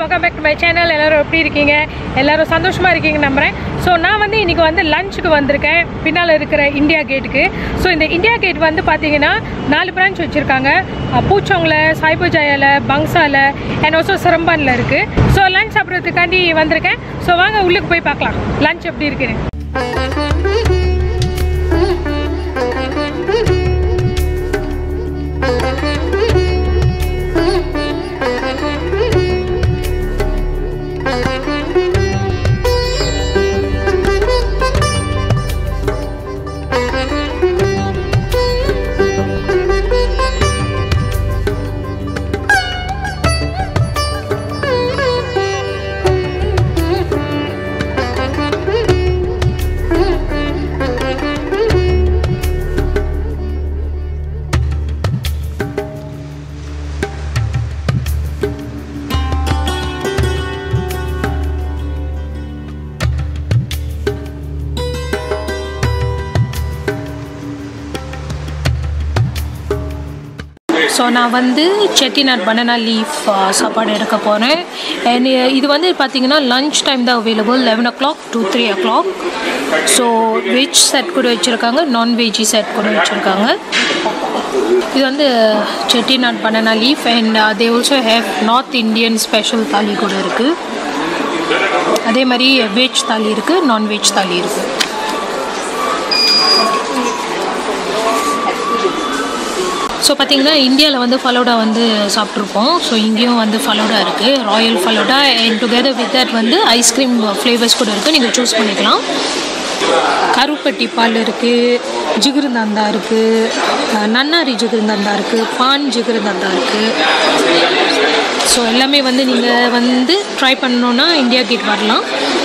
welcome back to my channel எல்லாரும் எப்படி இருக்கீங்க எல்லாரும் சந்தோஷமா இருக்கீங்க நம்புறேன் ஸோ நான் வந்து இன்னைக்கு வந்து லஞ்சுக்கு வந்திருக்கேன் பின்னால் இருக்கிற இந்தியா கேட்டுக்கு ஸோ இந்த இந்தியா கேட் வந்து பார்த்தீங்கன்னா நாலு பிரான்ச் வச்சுருக்காங்க பூச்சோங்கில் சாய்புஜாயால பங்சால அண்ட் ஆல்சோ சிரம்பானில் இருக்குது ஸோ லஞ்ச் சாப்பிட்றதுக்காண்டி வந்திருக்கேன் ஸோ வாங்க உள்ளுக்கு போய் பார்க்கலாம் லஞ்ச் எப்படி இருக்குன்னு ஸோ நான் வந்து செட்டிநாட் பனானா லீஃப் சாப்பாடு எடுக்க போகிறேன் அண்ட் இது வந்து பார்த்தீங்கன்னா லஞ்ச் டைம் தான் available eleven o'clock to three o'clock so veg set கூட வச்சுருக்காங்க நான்வெஜ் செட் கூட வச்சுருக்காங்க இது வந்து Chettinad banana leaf and they also have North Indian special thali கூட இருக்குது அதே மாதிரி வெஜ் தாலி இருக்குது நான்வெஜ் தாலி இருக்குது ஸோ பார்த்தீங்கன்னா இந்தியாவில் வந்து ஃபலோடா வந்து சாப்பிட்ருப்போம் ஸோ இங்கேயும் வந்து ஃபலோடா இருக்குது royal falooda and together with that வந்து ஐஸ்கிரீம் ஃப்ளேவர்ஸ் கூட இருக்குது நீங்கள் சூஸ் பண்ணிக்கலாம் கருப்பட்டி பால் இருக்குது ஜிகிருந்தாந்தா இருக்குது நன்னாரி ஜிகிருந்தாந்தா இருக்குது பான் ஜிகிருந்தாந்தா இருக்குது ஸோ எல்லாமே வந்து நீங்கள் வந்து ட்ரை பண்ணணுன்னா இந்தியா கேட் வரலாம்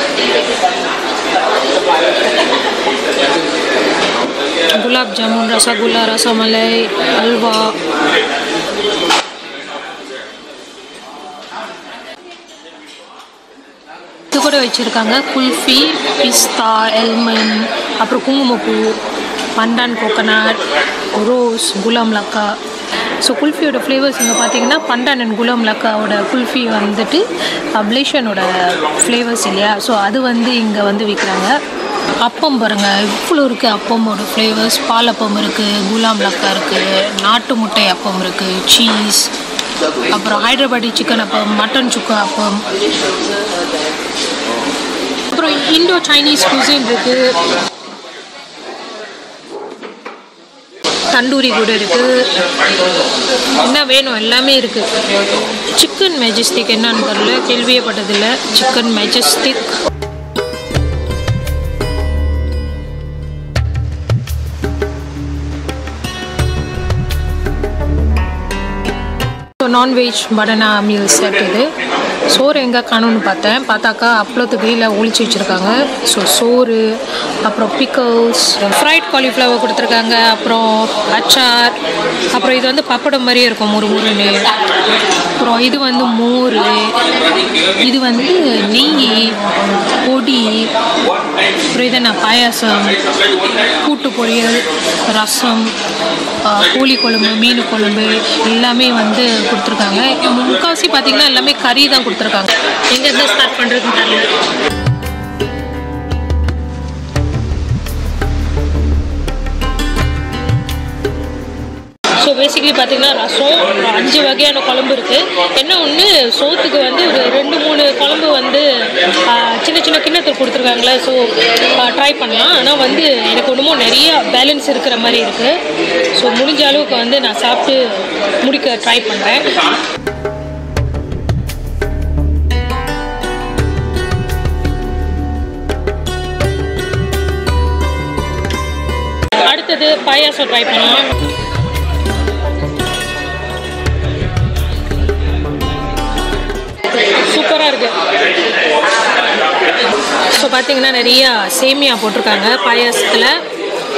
குலாப் ஜாமுன் ரசகுல்லா ரசமலை அல்வா இது கூட வச்சுருக்காங்க குல்ஃபி பிஸ்தா எல்மன் அப்புறம் குங்குமப்பூ பண்டான் கோகனட் ரோஸ் குலாம் லக்கா ஸோ குல்ஃபியோட ஃப்ளேவர்ஸ் இங்கே பார்த்தீங்கன்னா பண்டான் அண்ட் குலாம் லக்காவோட குல்ஃபி வந்துட்டு அப்லேஷனோட ஃப்ளேவர்ஸ் இல்லையா ஸோ அது வந்து இங்கே வந்து விற்கிறாங்க அப்பம் பாருங்க இவ்வளோ இருக்குது அப்பமோட ஃப்ளேவர்ஸ் பாலப்பம் இருக்குது குலாம் லக்கா இருக்குது நாட்டு முட்டை அப்பம் இருக்குது சீஸ் அப்புறம் ஹைதராபாடி சிக்கன் அப்பம் மட்டன் சுக்கா அப்பம் அப்புறம் இண்டோ சைனீஸ் குசின் இருக்குது தண்டூரி கூட இருக்குது என்ன வேணும் எல்லாமே இருக்குது சிக்கன் மெஜஸ்டிக் என்னன்னு தெரில கேள்வியே பட்டதில்லை chicken majestic so non-veg banana meal set இது சோறு எங்கே காணும்னு பார்த்தேன் பார்த்தாக்கா அப்பளத்துக்கு கீழே ஒழிச்சு வச்சுருக்காங்க ஸோ சோறு அப்புறம் பிக்கல்ஸ் ஃப்ரைட் காலிஃப்ளவர் கொடுத்துருக்காங்க அப்புறம் அச்சார் அப்புறம் இது வந்து பப்படம் மாதிரியே இருக்கும் முறு முருன்னு அப்புறம் இது வந்து மோர் இது வந்து நெய் பொடி அப்புறம் இது என்ன பாயாசம் கூட்டு பொரியல் ரசம் கோழி குழம்பு மீன் குழம்பு எல்லாமே வந்து கொடுத்துருக்காங்க முக்கால்வாசி பார்த்தீங்கன்னா எல்லாமே கறி தான் கொடுத்துருக்காங்க எங்கேருந்து ஸ்டார்ட் பண்ணுறதுன்னு தெரியல ஸோ பேசிக்கலி பார்த்தீங்கன்னா ரசம் ஒரு அஞ்சு வகையான குழம்பு இருக்குது என்ன ஒன்று சோத்துக்கு வந்து ஒரு ரெண்டு மூணு குழம்பு வந்து ஆ, சின்ன சின்ன கிண்ணத்தில் கொடுத்துருக்காங்களே ஸோ ட்ரை பண்ணலாம் ஆனால் வந்து எனக்கு ஒன்றுமோ நிறைய பேலன்ஸ் இருக்கிற மாதிரி இருக்குது ஸோ முடிஞ்ச அளவுக்கு வந்து நான் சாப்பிட்டு முடிக்க ட்ரை பண்ணுறேன் அடுத்தது பாயாசம் ட்ரை பண்ணலாம் சூப்பராக இருக்கு ஸோ பார்த்தீங்கன்னா நிறையா சேமியா போட்டிருக்காங்க பாயாசத்தில்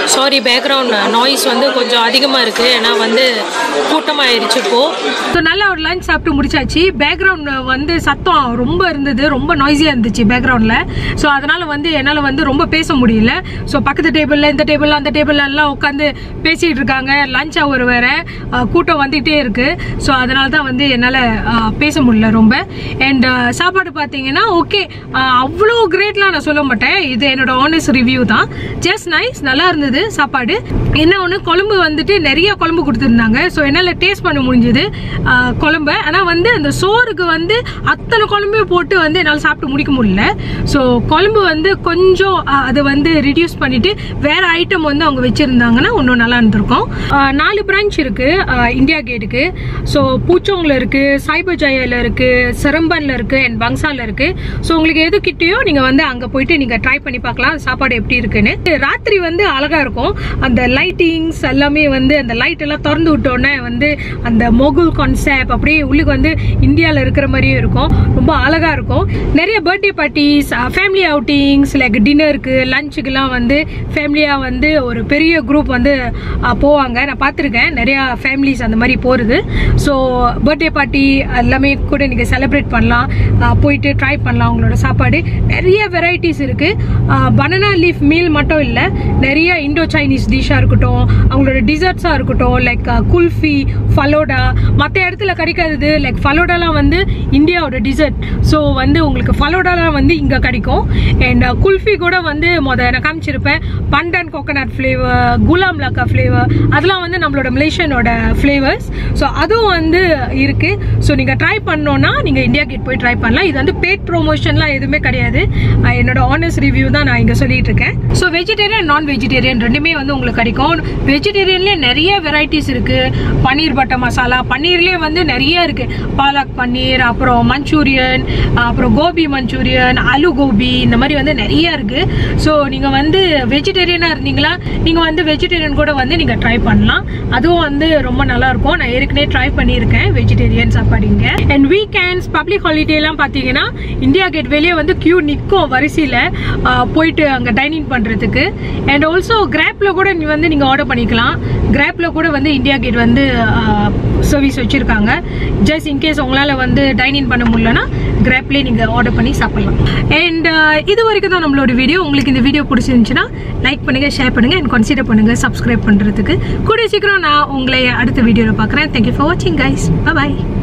சாரி பேக்ரவுண்ட் நாய்ஸ் வந்து கொஞ்சம் அதிகமாக இருக்குது ஏன்னா வந்து கூட்டமாயிருச்சு இப்போ ஸோ நல்ல ஒரு லஞ்ச் சாப்பிட்டு முடிச்சாச்சு பேக்ரவுண்ட் வந்து சத்தம் ரொம்ப இருந்தது ரொம்ப நாய்ஸியாக இருந்துச்சு பேக்ரவுண்டில் ஸோ அதனால் வந்து என்னால் வந்து ரொம்ப பேச முடியல ஸோ பக்கத்து டேபிளில் இந்த டேபிள் அந்த டேபிள் எல்லாம் உட்காந்து பேசிகிட்டு இருக்காங்க லஞ்ச் அவர் வேற அஹ், கூட்டம் வந்துகிட்டே இருக்கு ஸோ அதனால தான் வந்து என்னால் பேச முடியல ரொம்ப அண்ட் சாப்பாடு பார்த்தீங்கன்னா ஓகே அவ்வளோ கிரேட்லாம் நான் சொல்ல மாட்டேன் இது என்னோட ஆனஸ்ட் ரிவ்யூ தான் ஜஸ்ட் நைஸ் நல்லா இருந்தது சாப்பாடு என்ன ஒன்று குழம்பு வந்துட்டு நிறைய குழம்பு கொடுத்துருந்தாங்க ஸோ என்னால் டேஸ்ட் பண்ண முடிஞ்சது குழம்பு ஆனால் வந்து அந்த சோறுக்கு வந்து அத்தனை குழம்பையும் போட்டு வந்து என்னால் சாப்பிட்டு முடிக்க முடியல ஸோ குழம்பு வந்து கொஞ்சம் அஹ், அதை வந்து ரிடியூஸ் பண்ணிட்டு வேற ஐட்டம் வந்து அவங்க வச்சிருந்தாங்கன்னா இன்னும் நல்லா இருந்திருக்கும் அஹ், நாலு பிரான்ச் இருக்கு அஹ், இந்தியா கேட்டுக்கு ஸோ பூச்சோங்கில் இருக்கு சைபர் ஜெயால இருக்கு செரம்பன்ல இருக்கு அண்ட் பங்சால இருக்கு ஸோ உங்களுக்கு எது கிட்டயோ நீங்க வந்து அங்க போயிட்டு நீங்க ட்ரை பண்ணி பார்க்கலாம் சாப்பாடு எப்படி இருக்குன்னு ராத்திரி வந்து அழகா இருக்கும் அந்த லைட்டிங்ஸ் எல்லாமே வந்து அந்த லைட் எல்லாம் திறந்து விட்டோன்னே வந்து அந்த மொகுல் கான்செப்ட் அப்படியே உள்ளுக்கு வந்து இந்தியாவில் இருக்கிற மாதிரியே இருக்கும் ரொம்ப அழகா இருக்கும் நிறைய birthday parties family outings like டின்னருக்கு லஞ்சுக்கெல்லாம் வந்து ஃபேமிலியாக வந்து ஒரு பெரிய குரூப் வந்து அஹ், போவாங்க நான் பார்த்துருக்கேன் நிறையா ஃபேமிலிஸ் அந்த மாதிரி போகிறது ஸோ பர்த்டே பார்ட்டி எல்லாமே கூட நீங்கள் செலிப்ரேட் பண்ணலாம் அஹ், போயிட்டு ட்ரை பண்ணலாம் உங்களோட சாப்பாடு நிறைய வெரைட்டிஸ் இருக்குது பனானா லீஃப் மீல் மட்டும் இல்லை நிறைய இண்டோ சைனீஸ் டிஷ்ஷாக இருக்கட்டும் அவங்களோட டிசர்ட்ஸாக இருக்கட்டும் லைக் குல்ஃபி ஃபலோடா மற்ற இடத்துல கிடைக்காதது லைக் ஃபலோடாலாம் வந்து இந்தியாவோட டிசர்ட் ஸோ வந்து உங்களுக்கு ஃபலோடாலாம் வந்து இங்கே கிடைக்கும் அண்ட் குல்ஃபி கூட வந்து மொத நான் காமிச்சிருப்பேன் பண்டன் கோகனட் ஃப்ளேவர் குலாம் லக்கா ஃப்ளேவர் அதெல்லாம் வந்து நம்மளோட மலேசியனோட ஃப்ளேவர்ஸ் ஸோ அதுவும் வந்து இருக்கு ஸோ நீங்கள் ட்ரை பண்ணோன்னா நீங்கள் இந்தியா கேட் போய் ட்ரை பண்ணலாம் இது வந்து பேட் ப்ரொமோஷன்லாம் எதுவுமே கிடையாது அஹ் என்னோட ஆனஸ்ட் ரிவ்யூ தான் நான் இங்கே சொல்லிட்டு இருக்கேன் ஸோ வெஜிடேரியன் நான் வெஜிடேரியன் ரெண்டுமே வந்து உங்களுக்கு கிடைக்கும் வெஜிடேரியன்லேயே நிறைய வெரைட்டிஸ் இருக்கு பன்னீர் பட்டர் மசாலா பன்னீர்லேயே வந்து நிறைய இருக்கு பாலக் பன்னீர் அப்புறம் மஞ்சூரியன் அப்புறம் கோபி மஞ்சூரியன் ஆலு கோபி இந்த மாதிரி வந்து நிறைய இருக்கு ஸோ நீங்கள் வந்து வெஜிடேரியனாக இருந்தீங்களா நீங்கள் வந்து வெஜிடேரியன் கூட வந்து நீங்கள் ட்ரை பண்ணலாம் அதுவும் வந்து ரொம்ப நல்லா இருக்கும் நான் ஏற்கனவே ட்ரை பண்ணியிருக்கேன் வெஜிடேரியன் சாப்பாடுங்க அண்ட் வீக்கெண்ட்ஸ் பப்ளிக் ஹாலிடேலாம் பார்த்தீங்கன்னா இந்தியா கேட் வெளியே வந்து கியூ நிற்கும் வரிசையில் போயிட்டு அங்கே டைனிங் பண்ணுறதுக்கு அண்ட் ஆல்சோ கிராப்பில் கூட நீ வந்து நீங்கள் ஆர்டர் பண்ணிக்கலாம் கிராப்பில் கூட வந்து இந்தியா கேட் வந்து சர்வீஸ் வச்சுருக்காங்க ஜஸ்ட் இன்கேஸ் உங்களால் வந்து டைனிங் பண்ண முடியலன்னா கிராப்லேயே நீங்கள் ஆர்டர் பண்ணி சாப்பிடலாம் அண்ட் இது வரைக்கும் தான் நம்மளோட வீடியோ உங்களுக்கு இந்த வீடியோ பிடிச்சிருந்துச்சுன்னா லைக் பண்ணுங்கள் ஷேர் பண்ணுங்கள் அண்ட் கன்சிடர் பண்ணுங்கள் சப்ஸ்கிரைப் பண்ணுறதுக்கு கூடிய சீக்கிரம் நான் உங்களை அடுத்த வீடியோவில் பார்க்குறேன் தேங்க்யூ ஃபார் வாட்சிங் கைஸ் பாய்